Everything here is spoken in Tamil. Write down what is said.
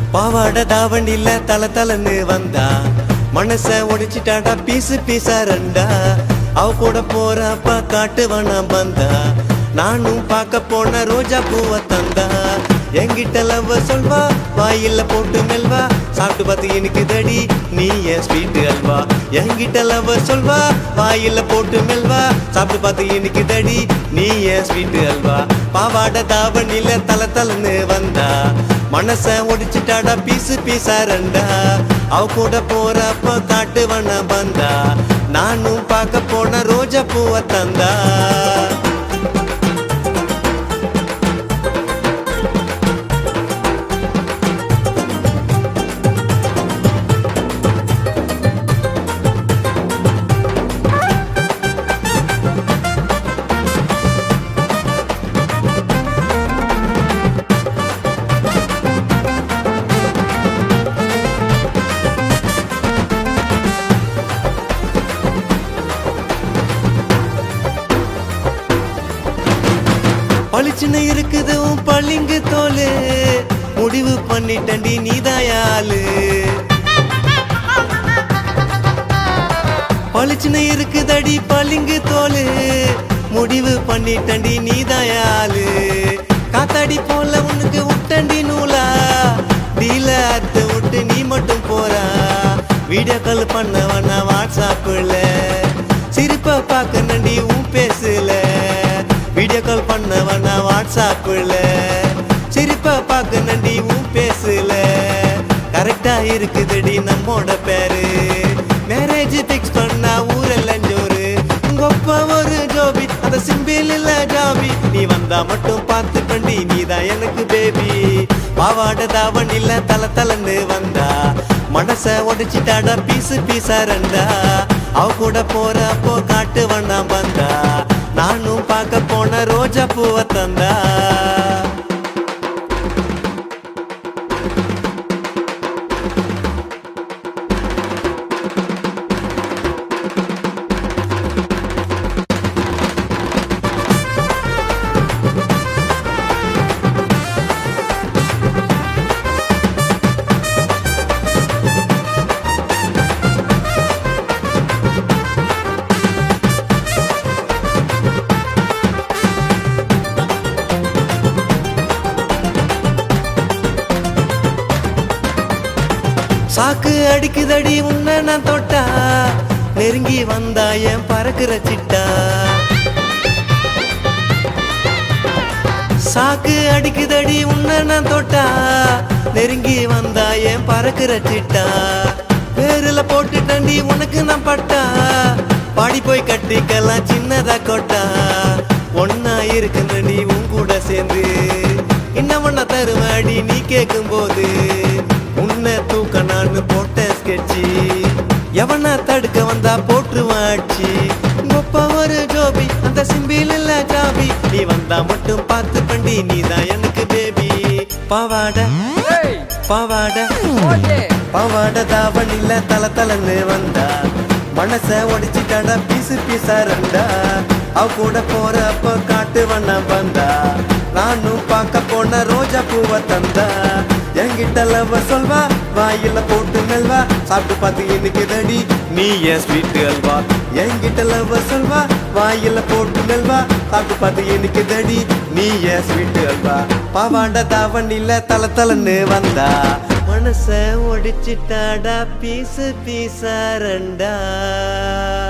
பாவாட தாவணில தல தலன்னு வந்தா மனச ஒடிச்சிட்டாடா பீசு பீசா ரெண்டா அவ கூட போறப்ப காட்டுவானா பந்தா நானும் பார்க்க போன ரோஜா பூவை தந்தா என்கிட்ட லவ் சொல்வா வாயில போட்டு மெல்வா சாப்பிட்டு பார்த்து எனக்கு தடி நீ என் ஸ்வீட் அல்வா என்கிட்ட லவ் சொல்வா வாயில போட்டு மெல்வா சாப்பிட்டு பார்த்து எனக்கு தடி நீ என் ஸ்வீட் அல்வா பாவாட தாவணில தல தலன்னு வந்தா மனச ஒடிச்சிட்டாடா பீசு பீசா ரெண்டா அவ கூட போறப்ப காட்டுவன பந்தா நானும் பார்க்க போன ரோஜா பூவை தந்தா பளிச்சுன்னு இருக்குது உன் பளிங்கு தோலு முடிவு பண்ணிட்டண்டி நீதாயாலு பளிச்சுன்னு இருக்குதடி பளிங்கு தோலு முடிவு பண்ணிட்டண்டி நீதாயாலு காத்தாடி போல உனக்கு விட்டண்டி நூலா டீல அத்து விட்டு நீ மட்டும் போறா வீடியோ கால் பண்ணவனா வாட்ஸ்அப்ல சிரிப்ப பார்க்க நண்டி உன் பேசல வீடியோ கால் பண்ணவனா வாட்ஸ்அப்ல சிரிப்ப பார்க்க நண்டி உன் பேசல கரெக்டா இருக்குதுடி நம்மோட பேரு மேரேஜ் ஃபிக்ஸ் பண்ணா ஊரெல்லாம் ஜோரு உங்க அப்பா ஒரு ஜோபி அந்த சிம்பிள் இல்ல ஜாபி நீ வந்தா மட்டும் பார்த்து பண்ணி நீதான் எனக்கு பேபி பாவாட தாவன் இல்ல தல தலன்னு வந்தா மனச உடைச்சிட்டாடா பீசு பீசா ரெண்டா அவ கூட போறப்போ காட்டு வண்ணாம் வந்தா நானும் பார்க்க போன ரோஜா பூவை தந்தா சாக்கு அடிக்குதடி உன்னை நான் தொட்டா நெருங்கி வந்தா என் பறக்குற சிட்டா சாக்கு அடிக்குதடி உன்னை நான் தொட்டா நெருங்கி வந்தா என் பறக்குற சிட்டா பேருல போட்டு தண்டி உனக்கு நான் பட்டா பாடி போய் கட்டிக்கலாம் சின்னதா கொட்டா ஒன்னா இருக்குன்றடி உன் கூட சேர்ந்து இன்னும் ஒன்ன தருவாடி நீ கேட்கும் போது உன்னை தூக்க நான் போட்ட ஸ்கெட்சி எவனா தடுக்க வந்தா போட்டுவாட்சி கொப்ப ஒரு ஜோபி அந்த சிம்பிள் இல்ல ஜாபி நீ வந்தா மட்டும் பார்த்து பண்ணி நீதான் எனக்கு பேபி பாவாட ஏய் பாவாட ஓகே பாவாட தாவன் இல்ல தல தலன்னு வந்தா மனச ஒடிச்சிட்டாடா பீசு பீசா ரெண்டா அவ கூட போறப்ப காட்டு வண்ண வந்தா நானும் பார்க்க போன ரோஜா பூவை தந்தா என்கிட்ட லவ் சொல்வா வாயில போட்டு மெல்வா சாப்பிட்டு பார்த்து எனக்கு தடி நீ என் ஸ்வீட் அல்வா என்கிட்ட லவ் சொல்வா வாயில போட்டு மெல்வா சாப்பிட்டு பார்த்து எனக்கு தடி நீ என் ஸ்வீட் அல்வா பாவாண்ட தாவன் இல்ல தல தலன்னு வந்தா மனச ஒடிச்சிட்டாடா பீசு பீசா ரெண்டா